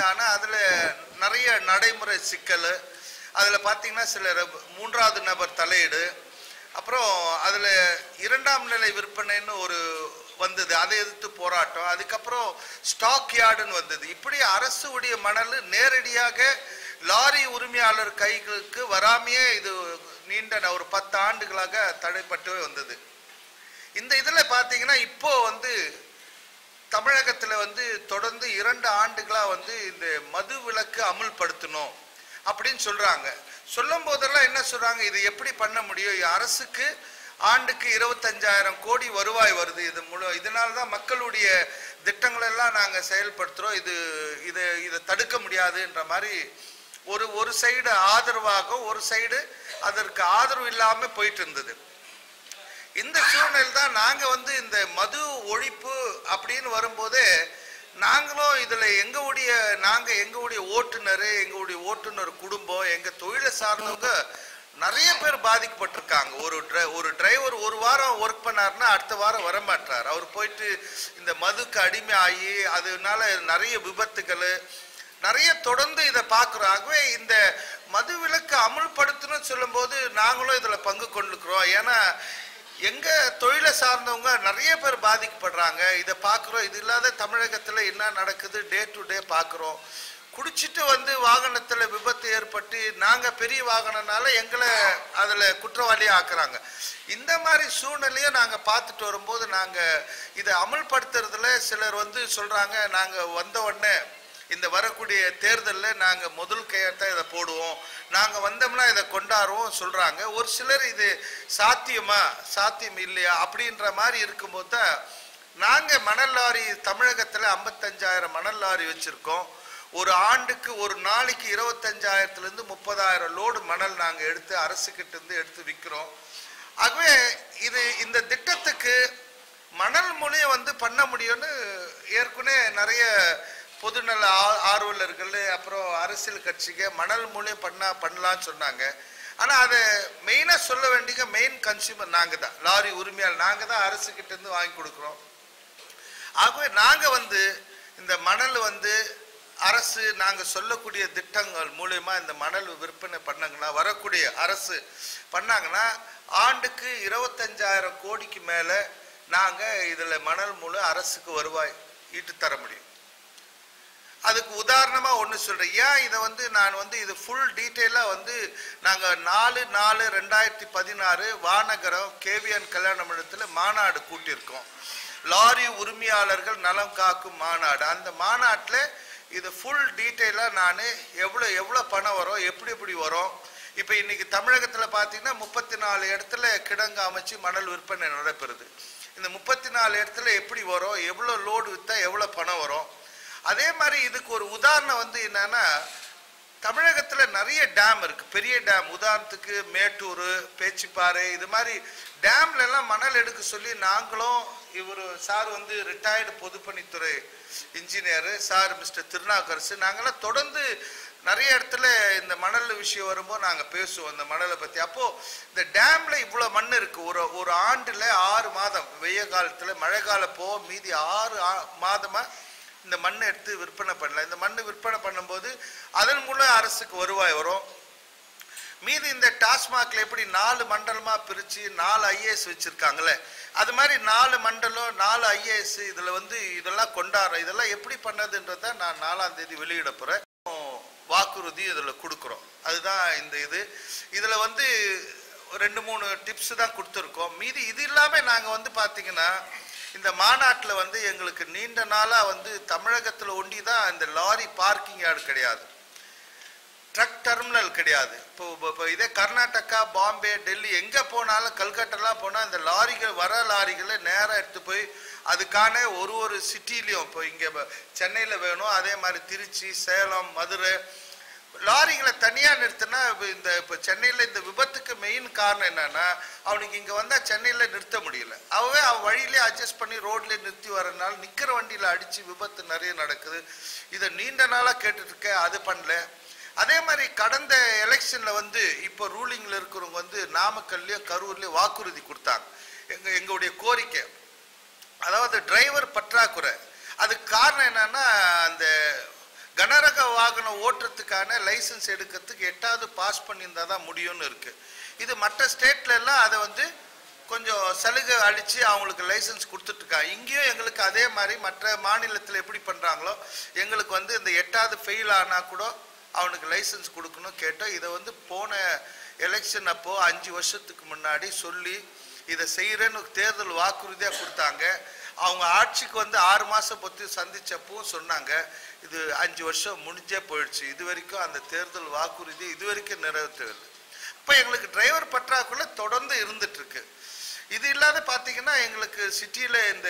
ஆனால் அதில் நிறைய நடைமுறை சிக்கல் அதில் பார்த்தீங்கன்னா சில ரப்- மூன்றாவது நபர் தலையீடு அப்புறம் அதில் இரண்டாம் நிலை விற்பனைன்னு ஒரு வந்தது அதை எதிர்த்து போராட்டம் அதுக்கப்புறம் ஸ்டாக் யார்டுன்னு வந்தது இப்படி அரசு உடைய மணல் நேரடியாக லாரி உரிமையாளர் கைகளுக்கு வராமையே இது நீண்ட ந- ஒரு பத்து ஆண்டுகளாக தடைப்பட்டு வந்தது இந்த இதில் பார்த்தீங்கன்னா இப்போ வந்து தமிழகத்தில் வந்து தொடர்ந்து இரண்டு ஆண்டுகளாக வந்து இந்த மது விலக்கு அமுல்படுத்தணும் அப்படின்னு சொல்றாங்க சொல்லும் போதெல்லாம் என்ன சொல்றாங்க இது எப்படி பண்ண முடியும் இது அரசுக்கு ஆண்டுக்கு இருபத்தஞ்சாயிரம் கோடி வருவாய் வருது இது முழு இதனால தான் மக்களுடைய திட்டங்கள் எல்லாம் நாங்கள் செயல்படுத்துகிறோம் இது இதை இதை தடுக்க முடியாதுன்ற மாதிரி ஒரு ஒரு சைடு ஆதரவாக ஒரு சைடு அதற்கு ஆதரவு இல்லாமல் போயிட்டு இருந்தது இந்த சூழ்நிலை தான் நாங்க வந்து இந்த மது ஒழிப்பு அப்படின்னு வரும்போதே நாங்களும் இதுல எங்களுடைய நாங்க எங்களுடைய ஓட்டுநர் எங்களுடைய ஓட்டுநர் குடும்பம் எங்க தொழிலை சார்ந்தவங்க நிறைய பேர் பாதிக்கப்பட்டிருக்காங்க ஒரு dri- ஒரு டிரைவர் ஒரு வாரம் ஒர்க் பண்ணாருன்னா அடுத்த வாரம் வர மாட்டார் அவர் போயிட்டு இந்த மதுக்கு அடிமை ஆகி அதனால நிறைய விபத்துகள் நிறைய தொடர்ந்து இதை பார்க்குறோம் ஆகவே இந்த மது விலக்கு அமுல்படுத்தணும்னு சொல்லும்போது நாங்களும் இதில் பங்கு கொண்டிருக்கிறோம் ஏன்னா எங்க தொழிலை சார்ந்தவங்க நிறைய பேர் பாதிக்கப்படுறாங்க இதை பார்க்குறோம் இது இல்லாத தமிழகத்தில் என்ன நடக்குது டே டு டே பார்க்குறோம் குடிச்சிட்டு வந்து வாகனத்தில் விபத்து ஏற்பட்டு நாங்கள் பெரிய வாகனம்னால எங்களை அதில் குற்றவாளியாக ஆக்குறாங்க இந்த மாதிரி சூழ்நிலையை நாங்கள் பார்த்துட்டு வரும்போது நாங்கள் இதை அமல்படுத்துறதுல சிலர் வந்து சொல்கிறாங்க நாங்கள் வந்த உடனே இந்த வரக்கூடிய தேர்தலில் நாங்கள் முதல் கையெழுத்தா இதை போடுவோம் நாங்கள் வந்தோம்னா இதை கொண்டாடுவோம் சொல்கிறாங்க ஒரு சிலர் இது சாத்தியமா சாத்தியம் இல்லையா அப்படின்ற மாதிரி இருக்கும்போது தான் நாங்கள் மணல் லாரி தமிழகத்தில் ஐம்பத்தஞ்சாயிரம் மணல் லாரி வச்சுருக்கோம் ஒரு ஆண்டுக்கு ஒரு நாளைக்கு இருபத்தஞ்சாயிரத்துலேருந்து முப்பதாயிரம் லோடு மணல் நாங்கள் எடுத்து அரசுக்கிட்ட இருந்து எடுத்து விற்கிறோம் ஆகவே இது இந்த திட்டத்துக்கு மணல் மூலியம் வந்து பண்ண முடியும்னு ஏற்கனவே நிறைய பொதுநல ஆ- ஆர்வலர்கள் அப்புறம் அரசியல் கட்சிங்க மணல் மூலியம் பண்ணா பண்ணலாம்னு சொன்னாங்க ஆனால் அதை மெயினாக சொல்ல வேண்டிய மெயின் கன்சியூமர் நாங்கள் தான் லாரி உரிமையாளர் நாங்கள் தான் அரசுக்கிட்ட இருந்து வாங்கி கொடுக்குறோம் ஆகவே நாங்கள் வந்து இந்த மணல் வந்து அரசு நாங்கள் சொல்லக்கூடிய திட்டங்கள் மூலயமா இந்த மணல் விற்பனை பண்ணாங்கன்னா வரக்கூடிய அரசு பண்ணாங்கன்னா ஆண்டுக்கு இருபத்தஞ்சாயிரம் கோடிக்கு மேலே நாங்கள் இதில் மணல் மூலம் அரசுக்கு வருவாய் ஈட்டு தர முடியும் அதுக்கு உதாரணமா ஒன்று சொல்றேன் ஏன் இதை வந்து நான் வந்து இது ஃபுல் டீட்டெயிலாக வந்து நாங்கள் நாலு நாலு ரெண்டாயிரத்தி பதினாறு வானகரம் கேவிஎன் கல்யாண மண்டலத்தில் மாநாடு கூட்டியிருக்கோம் லாரி உரிமையாளர்கள் நலம் காக்கும் மாநாடு அந்த மாநாட்டில் இது ஃபுல் டீட்டெயிலாக நான் எவ்வளோ எவ்வளோ பணம் வரும் எப்படி எப்படி வரும் இப்போ இன்னைக்கு தமிழகத்தில் பார்த்தீங்கன்னா முப்பத்தி நாலு இடத்துல கிடங்கு அமைச்சு மணல் விற்பனை நடைபெறுது இந்த முப்பத்தி நாலு இடத்துல எப்படி வரும் எவ்வளோ லோடு விற்றா எவ்வளோ பணம் வரும் அதே மாதிரி இதுக்கு ஒரு உதாரணம் வந்து என்னன்னா தமிழகத்தில் நிறைய டேம் இருக்கு பெரிய டேம் உதாரணத்துக்கு மேட்டூர் பேச்சிப்பாறை இது மாதிரி டேம்ல எல்லாம் மணல் எடுக்க சொல்லி நாங்களும் இவர் சார் வந்து ரிட்டையர்டு பொதுப்பணித்துறை இன்ஜினியர் சார் மிஸ்டர் திருநாக்கரசு நாங்களாம் தொடர்ந்து நிறைய இடத்துல இந்த மணல் விஷயம் வரும்போது நாங்கள் பேசுவோம் இந்த மணலை பற்றி அப்போது இந்த டேம்ல இவ்வளோ மண் இருக்கு ஒரு ஒரு ஆண்டில் ஆறு மாதம் வெய்ய காலத்தில் மழை காலம் போக மீதி ஆறு ஆ- மாதமா இந்த மண்ணை எடுத்து விற்பனை பண்ணலாம் இந்த மண்ணு விற்பனை பண்ணும்போது அதன் மூலம் அரசுக்கு வருவாய் வரும் மீதி இந்த டாஸ்மாக்ல எப்படி நாலு மண்டலமா பிரிச்சு நாலு ஐஏஎஸ் வச்சிருக்காங்களே அது மாதிரி நாலு மண்டலம் நாலு ஐஏஎஸ் இதுல வந்து இதெல்லாம் கொண்டாடுறோம் இதெல்லாம் எப்படி பண்ணதுன்றத நான் நாலாம் தேதி வெளியிட போறேன் வாக்குறுதி இதுல கொடுக்குறோம் அதுதான் இந்த இது இதுல வந்து ரெண்டு மூணு டிப்ஸ் தான் கொடுத்துருக்கோம் மீதி இது இல்லாம நாங்க வந்து பாத்தீங்கன்னா இந்த மாநாட்டில் வந்து எங்களுக்கு நீண்ட நாளாக வந்து தமிழகத்தில் ஒண்டி தான் இந்த லாரி பார்க்கிங் யார்டு கிடையாது ட்ரக் டெர்மினல் கிடையாது இப்போ இப்போ- இப்போ இதே கர்நாடகா பாம்பே டெல்லி எங்கே போனாலும் கல்கட்டெல்லாம் போனால் இந்த லாரிகள் வர லாரிகளை நேராக எடுத்து போய் அதுக்கான ஒரு ஒரு சிட்டிலையும் இப்போ இங்கே சென்னையில் வேணும் அதே மாதிரி திருச்சி சேலம் மதுரை லாரிகளை தனியாக நிறுத்தினா இப்போ இந்த இப்போ சென்னையில் இந்த விபத்துக்கு மெயின் காரணம் என்னன்னா அவனுக்கு இங்கே வந்தால் சென்னையில் நிறுத்த முடியல அவவே அவன் வழியிலே அட்ஜஸ்ட் பண்ணி ரோட்ல நிறுத்தி வரனால நிற்கிற வண்டியில் அடித்து விபத்து நிறைய நடக்குது இதை நீண்ட நாளாக கேட்டுட்டு இருக்கேன் அது பண்ணல அதே மாதிரி கடந்த எலெக்ஷன்ல வந்து இப்போ ரூலிங்ல இருக்கிறவங்க வந்து நாமக்கல்லையோ கரூர்லயோ வாக்குறுதி கொடுத்தாங்க எங்க எங்களுடைய கோரிக்கை அதாவது டிரைவர் பற்றாக்குறை அதுக்கு காரணம் என்னன்னா அந்த கனரக வாகனம் ஓட்டுறதுக்கான லைசன்ஸ் எடுக்கிறதுக்கு எட்டாவது பாஸ் பண்ணியிருந்தா தான் முடியும்னு இருக்கு இது மற்ற ஸ்டேட்ல எல்லாம் அதை வந்து கொஞ்சம் சலுகை அளித்து அவங்களுக்கு லைசன்ஸ் கொடுத்துட்ருக்காங்க இங்கேயும் எங்களுக்கு அதே மாதிரி மற்ற மாநிலத்தில் எப்படி பண்ணுறாங்களோ எங்களுக்கு வந்து இந்த எட்டாவது ஃபெயில் ஆனால் கூட அவனுக்கு லைசன்ஸ் கொடுக்கணும் கேட்டோம் இதை வந்து போன எலெக்ஷன் அப்போ அஞ்சு வருஷத்துக்கு முன்னாடி சொல்லி இதை செய்கிறேன்னு தேர்தல் வாக்குறுதியாக கொடுத்தாங்க அவங்க ஆட்சிக்கு வந்து ஆறு மாதம் பொத்தி சந்திச்சப்பவும் சொன்னாங்க இது அஞ்சு வருஷம் முடிஞ்சே போயிடுச்சு இது வரைக்கும் அந்த தேர்தல் வாக்குறுதி இது வரைக்கும் நிறைவேற்றவில்லை இப்போ எங்களுக்கு டிரைவர் பற்றாக்குறை தொடர்ந்து இருந்துட்டு இருக்கு இது இல்லாத பார்த்தீங்கன்னா எங்களுக்கு சிட்டியில் இந்த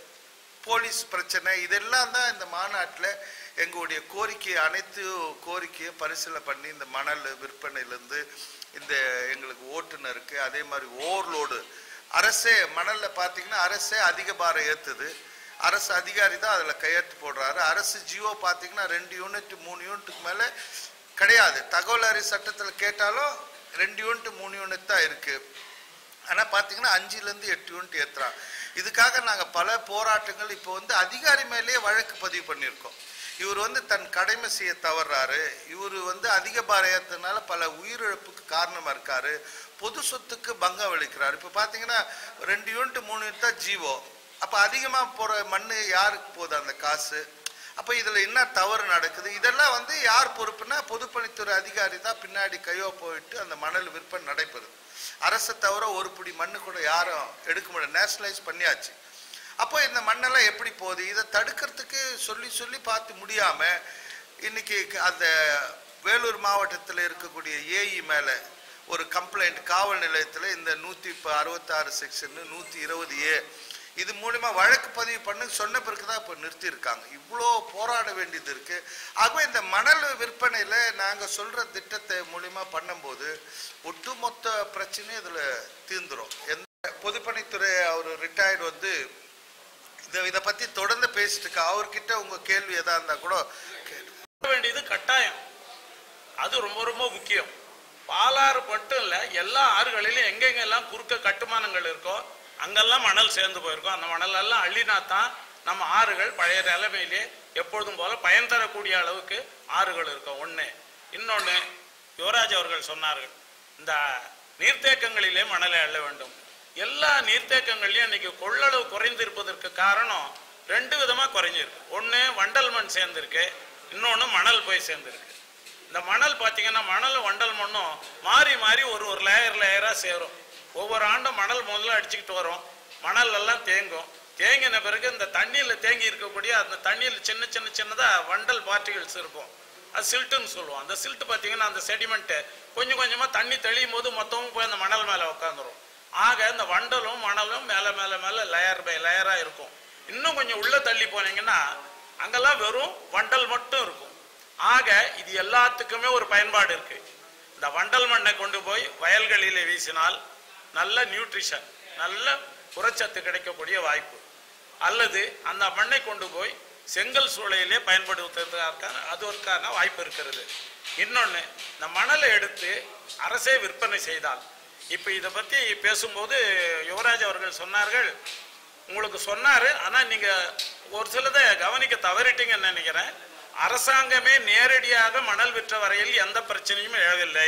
போலீஸ் பிரச்சனை இதெல்லாம் தான் இந்த மாநாட்டில் எங்களுடைய கோரிக்கை அனைத்து கோரிக்கையை பரிசீலனை பண்ணி இந்த மணல் விற்பனையிலேருந்து இந்த எங்களுக்கு ஓட்டுநருக்கு அதே மாதிரி ஓவர்லோடு அரசே மணலில் பார்த்தீங்கன்னா அரசே அதிக பாரம் ஏற்றுது அரசு அதிகாரி தான் அதில் கையெழுத்து போடுறாரு அரசு ஜியோ பார்த்தீங்கன்னா ரெண்டு யூனிட் மூணு யூனிட்டுக்கு மேலே கிடையாது தகவல் அறி சட்டத்தில் கேட்டாலும் ரெண்டு யூனிட் மூணு யூனிட் தான் இருக்குது ஆனால் பார்த்தீங்கன்னா அஞ்சுலேருந்து எட்டு யூனிட் ஏற்றுறான் இதுக்காக நாங்கள் பல போராட்டங்கள் இப்போ வந்து அதிகாரி மேலேயே வழக்கு பதிவு பண்ணியிருக்கோம் இவர் வந்து தன் கடமை செய்ய தவறாரு இவர் வந்து அதிக பாரம் ஏற்றனால பல உயிரிழப்புக்கு காரணமாக இருக்காரு பொது சொத்துக்கு பங்கம் விளைக்கிறார் இப்போ பார்த்தீங்கன்னா ரெண்டு யூனிட் மூணு யூனிட் தான் ஜீவோ அப்போ அதிகமாக போகிற மண் யாருக்கு போகுது அந்த காசு அப்போ இதில் என்ன தவறு நடக்குது இதெல்லாம் வந்து யார் பொறுப்புனா பொதுப்பணித்துறை அதிகாரி தான் பின்னாடி கையோ போயிட்டு அந்த மணல் விற்பனை நடைபெறுது அரசை தவிர ஒரு பிடி மண்ணு கூட யாரும் எடுக்க முடியல நேஷனலைஸ் பண்ணியாச்சு அப்போ இந்த மண்ணெல்லாம் எப்படி போகுது இதை தடுக்கிறதுக்கு சொல்லி சொல்லி பார்த்து முடியாம இன்னைக்கு அந்த வேலூர் மாவட்டத்தில் இருக்கக்கூடிய ஏஇ மேலே ஒரு கம்ப்ளைண்ட் காவல் நிலையத்தில் இந்த நூற்றி இப்போ அறுபத்தாறு செக்ஷன் நூற்றி இருபது ஏ இது மூலிமா வழக்கு பதிவு பண்ணு சொன்ன பிறகு தான் இப்போ நிறுத்தியிருக்காங்க இவ்வளோ போராட வேண்டியது இருக்கு ஆகவே இந்த மணல் விற்பனையில் நாங்கள் சொல்கிற திட்டத்தை மூலிமா பண்ணும்போது ஒட்டுமொத்த பிரச்சனையும் இதில் தீர்ந்துரும் எந்த பொதுப்பணித்துறை அவர் ரிட்டையர்டு வந்து இதை இதை பற்றி தொடர்ந்து பேசிட்டு இருக்கா அவர்கிட்ட உங்கள் கேள்வி எதா இருந்தால் கூட கேளு. பண்ண வேண்டியது கட்டாயம் அது ரொம்ப ரொம்ப முக்கியம் பாலாறு மட்டும் இல்ல எல்லா ஆறுகளிலும் எங்கெங்கெல்லாம் குறுக்க கட்டுமானங்கள் இருக்கோ அங்கெல்லாம் மணல் சேர்ந்து போயிருக்கும் அந்த மணல் எல்லாம் அள்ளினா தான் நம்ம ஆறுகள் பழைய நிலைமையிலே எப்பொழுதும் போல பயன் தரக்கூடிய அளவுக்கு ஆறுகள் இருக்கும் ஒண்ணு இன்னொன்னு யுவராஜ் அவர்கள் சொன்னார்கள் இந்த நீர்த்தேக்கங்களிலே மணலை அள்ள வேண்டும் எல்லா நீர்த்தேக்கங்கள்லயும் இன்னைக்கு கொள்ளளவு குறைந்திருப்பதற்கு காரணம் ரெண்டு விதமா குறைஞ்சிருக்கு ஒண்ணு வண்டல் மண் சேர்ந்திருக்கு இன்னொன்னு மணல் போய் சேர்ந்திருக்கு இந்த மணல் பார்த்தீங்கன்னா மணல் வண்டல் மண்ணும் மாறி மாறி ஒரு ஒரு லேயர் லேயரா சேரும் ஒவ்வொரு ஆண்டும் மணல் முதல்ல அடிச்சுக்கிட்டு வரும் மணல் எல்லாம் தேங்கும் தேங்கின பிறகு இந்த தண்ணியில் தேங்கி இருக்கக்கூடிய அந்த தண்ணியில் சின்ன சின்ன சின்னதா வண்டல் பார்ட்டிகல்ஸ் இருக்கும் அது சில்ட்டுன்னு சொல்லுவோம் அந்த சில்ட்டு பார்த்தீங்கன்னா அந்த செடிமெண்ட்டு கொஞ்சம் கொஞ்சமாக தண்ணி தெளியும் போது மொத்தமும் போய் அந்த மணல் மேலே உட்காந்துரும் ஆக இந்த வண்டலும் மணலும் மேலே மேலே மேலே லேயர் பை லேயராக இருக்கும் இன்னும் கொஞ்சம் உள்ள தள்ளி போனீங்கன்னா அங்கெல்லாம் வெறும் வண்டல் மட்டும் இருக்கும் ஆக இது எல்லாத்துக்குமே ஒரு பயன்பாடு இருக்கு இந்த வண்டல் மண்ணை கொண்டு போய் வயல்களிலே வீசினால் நல்ல நியூட்ரிஷன் நல்ல புரட்சத்து கிடைக்கக்கூடிய வாய்ப்பு அல்லது அந்த மண்ணை கொண்டு போய் செங்கல் சூளையிலே பயன்படுத்துவதற்கான அதற்கான வாய்ப்பு இருக்கிறது இன்னொன்று இந்த மணலை எடுத்து அரசே விற்பனை செய்தால் இப்போ இதை பற்றி பேசும்போது யுவராஜ் அவர்கள் சொன்னார்கள் உங்களுக்கு சொன்னாரு ஆனா நீங்க ஒரு சிலதை கவனிக்க தவறிட்டீங்கன்னு நினைக்கிறேன் அரசாங்கமே நேரடியாக மணல் விற்ற வரையில் எந்த பிரச்சனையும் எழவில்லை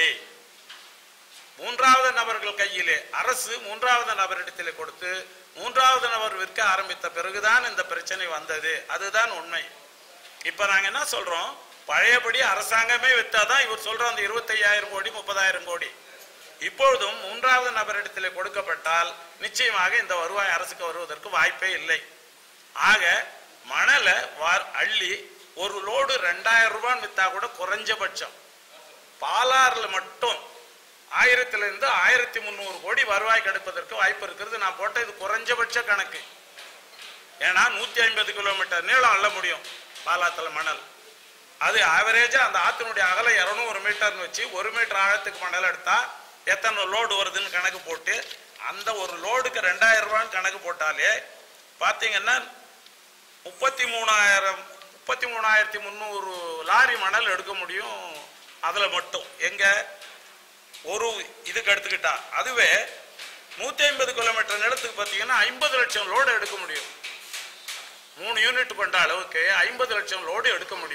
மூன்றாவது நபர்கள் கையிலே அரசு மூன்றாவது நபரிடத்திலே கொடுத்து மூன்றாவது நபர் விற்க ஆரம்பித்த பிறகுதான் இந்த பிரச்சனை வந்தது அதுதான் உண்மை இப்ப நாங்க என்ன சொல்றோம் பழையபடி அரசாங்கமே வித்தாதான் இவர் சொல்ற அந்த இருபத்தையாயிரம் கோடி முப்பதாயிரம் கோடி இப்பொழுதும் மூன்றாவது நபரிடத்திலே கொடுக்கப்பட்டால் நிச்சயமாக இந்த வருவாய் அரசுக்கு வருவதற்கு வாய்ப்பே இல்லை ஆக மணலை வார் அள்ளி ஒரு லோடு ரெண்டாயிரம் ரூபான்னு வித்தா கூட குறைஞ்சபட்சம் பாலாறுல மட்டும் ஆயிரத்துல இருந்து ஆயிரத்தி முந்நூறு கோடி வருவாய் கிடைப்பதற்கு வாய்ப்பு இருக்கிறது நான் போட்ட இது குறைஞ்சபட்ச கணக்கு ஏன்னா நூத்தி ஐம்பது கிலோமீட்டர் நீளம் அள்ள முடியும் பாலாத்துல மணல் அது ஆவரேஜா அந்த ஆத்தினுடைய அகலம் இரநூறு மீட்டர்னு வச்சு ஒரு மீட்டர் ஆழத்துக்கு மணல் எடுத்தா எத்தனை லோடு வருதுன்னு கணக்கு போட்டு அந்த ஒரு லோடுக்கு ரெண்டாயிரம் ரூபான்னு கணக்கு போட்டாலே பார்த்தீங்கன்னா முப்பத்தி மூணாயிரம் முப்பத்தி மூணாயிரத்தி முந்நூறு லாரி மணல் எடுக்க முடியும் அதில் மட்டும் எங்க ஒரு இதுக்கு எடுத்துக்கிட்டா அதுவே நூற்றி ஐம்பது கிலோமீட்டர் நிலத்துக்கு பார்த்தீங்கன்னா ஐம்பது லட்சம் லோடு எடுக்க முடியும் மூணு யூனிட் கொண்ட அளவுக்கு ஐம்பது லட்சம் லோடு எடுக்க முடியும்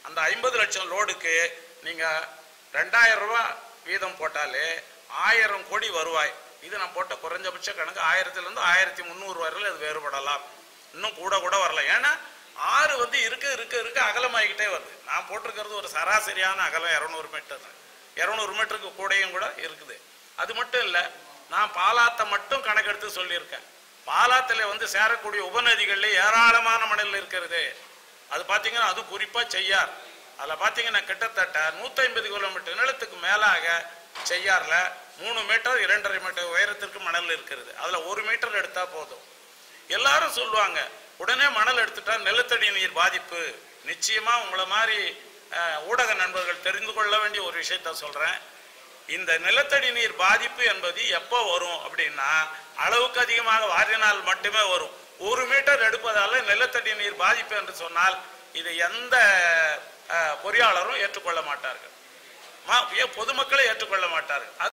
அந்த ஐம்பது லட்சம் லோடுக்கு நீங்க ரெண்டாயிரம் ரூபாய் வீதம் போட்டாலே ஆயிரம் கோடி வருவாய் இது நான் போட்ட குறைஞ்சபட்ச கணக்கு ஆயிரத்துல இருந்து ஆயிரத்தி முந்நூறு வரையில் அது வேறுபடலாம் இன்னும் கூட கூட வரலாம் ஏன்னா ஆறு வந்து இருக்க இருக்க இருக்க அகலமாகிக்கிட்டே வருது நான் போட்டிருக்கிறது ஒரு சராசரியான அகலம் இரநூறு மீட்டர் இரநூறு மீட்டருக்கு கூடயும் கூட இருக்குது அது மட்டும் இல்லை நான் பாலாத்தை மட்டும் கணக்கெடுத்து சொல்லியிருக்கேன் பாலாத்துல வந்து சேரக்கூடிய உபநதிகள்ல ஏராளமான மணல் இருக்கிறது அது பார்த்தீங்கன்னா அது குறிப்பா செய்யார் அதில் பார்த்தீங்கன்னா கிட்டத்தட்ட 150 கிலோமீட்டர் நிலத்துக்கு மேலாக செய்யார்ல மூணு மீட்டர் இரண்டரை மீட்டர் உயரத்திற்கு மணல் இருக்கிறது அதுல ஒரு மீட்டர் எடுத்தா போதும் எல்லாரும் சொல்லுவாங்க உடனே மணல் எடுத்துட்டா நிலத்தடி நீர் பாதிப்பு நிச்சயமா உங்களை மாதிரி அஹ், ஊடக நண்பர்கள் தெரிந்து கொள்ள வேண்டிய ஒரு விஷயத்த சொல்றேன் இந்த நிலத்தடி நீர் பாதிப்பு என்பது எப்போ வரும் அப்படின்னா அளவுக்கு அதிகமாக வாரினால் மட்டுமே வரும் ஒரு மீட்டர் எடுப்பதால நிலத்தடி நீர் பாதிப்பு என்று சொன்னால் இதை எந்த அஹ், பொறியாளரும் ஏற்றுக்கொள்ள மாட்டார்கள் மா- ஏன் பொதுமக்களே ஏற்றுக்கொள்ள மாட்டார்கள் அது